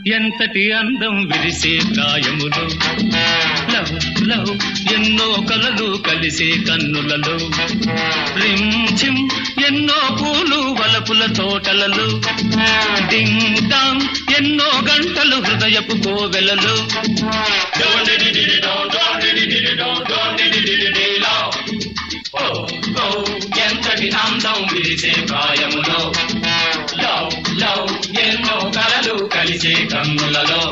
ఎంతటి అందం విరిసే ప్రాయములో లవ్ లవ్ ఎన్నో కలలు కలిసే కన్నులలో రించిం ఎన్నో పూలు వలపుల తోటలలో డింగ్ డాంగ్ ఎన్నో గంటలు హృదయపు కోవెలలో ఓ, ఓ, ఎంతటి అందం విరిసే ప్రాయములో లవ్ లవ్ ఎన్నో కలలు కలిసే కన్నులలో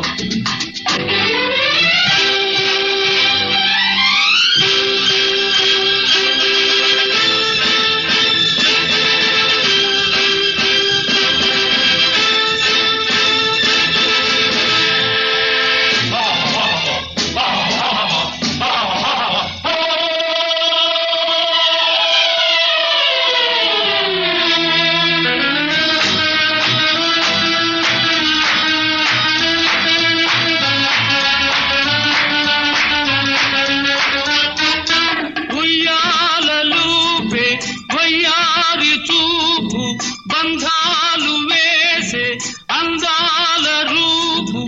ఉయ్యాలలూపే వయ్యారి చూపు బంధాలు వేసే అందాల రూపు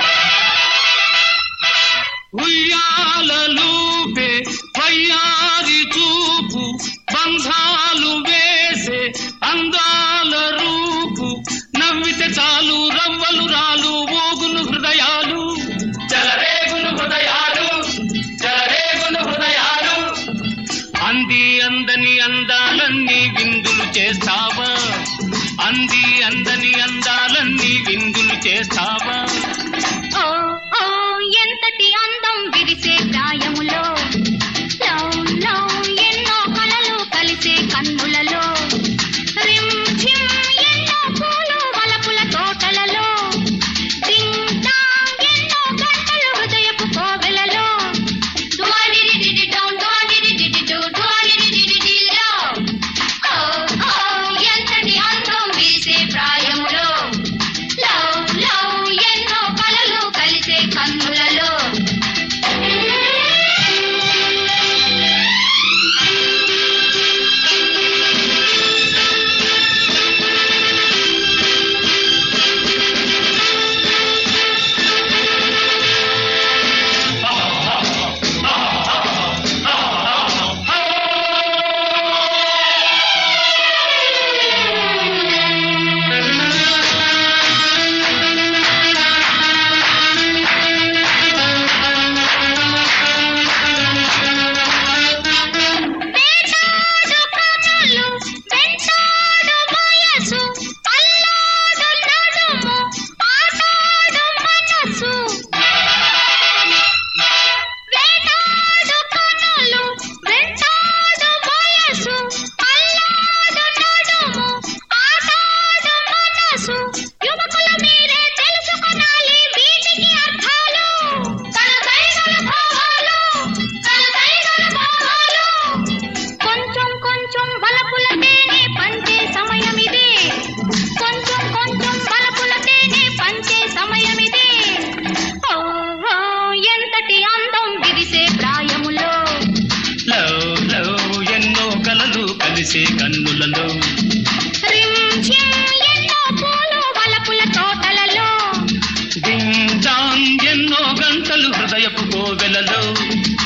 ఉయ్యాలలూపే వయ్యారి చూపు బంధాలు వేసే అందాల రూపు నవ్వితే చాలు రవ్వలు రాలు ఊగును హృదయాలు చెలరేగును హృదయాలు చెలరేగును హృదయాలు అంది అందని అందాలన్నీ విందులు చేస్తావా అంది అందని అందాలన్నీ విందులు చేస్తావా ఓ ఓ ఎంతటి అందం విరిసే ప్రాయములో లవ్ లవ్ ఎన్నో కలలు కలిసే కన్నులలో రిమ్ ఝిమ్ ఎన్నో పూలు వలపుల తోటలలో డింగ్ డాంగ్ ఎన్నో గంటలు హృదయపు కోవెలలో డువాడిడిడిడి డౌన్ డువాడిడిడిడి డు డువాడిడిడిడి లవ్ ఓ ఓ ఎంతటి అందం విరిసే ప్రాయములో లవ్ లవ్ ఎన్నో కలలు కలిసే కన్నులలో వేటాడు కనులు వెంటాడు వయసు అల్లాడు నడుము ఆటాడు మనసు వేటాడు కనులు వెంటాడు వయసు అల్లాడు నడుము ఆటాడు మనసు యువకుల మీరే తెలుసుకొనాలి వీటికి అర్థాలు తన దైగల భావాలు తన దైగల భావాలు కొంచెం కొంచెం బలపుల తేనె పంచే సమయం ఇదే కొంచెం కొంచెం బలపుల తేనె పంచే సమయం ఇదే ఓ ఓ, ఎంతటి అందం విరిసే ప్రాయములో లవ్ లవ్ ఎన్నో కలలు కలిసే కన్నులలో రిమ్ ఝిమ్ ఎన్నో పూలు వలపుల తోటలలో డింగ్ డాంగ్ ఎన్నో గంటలు హృదయపు కోవెలలో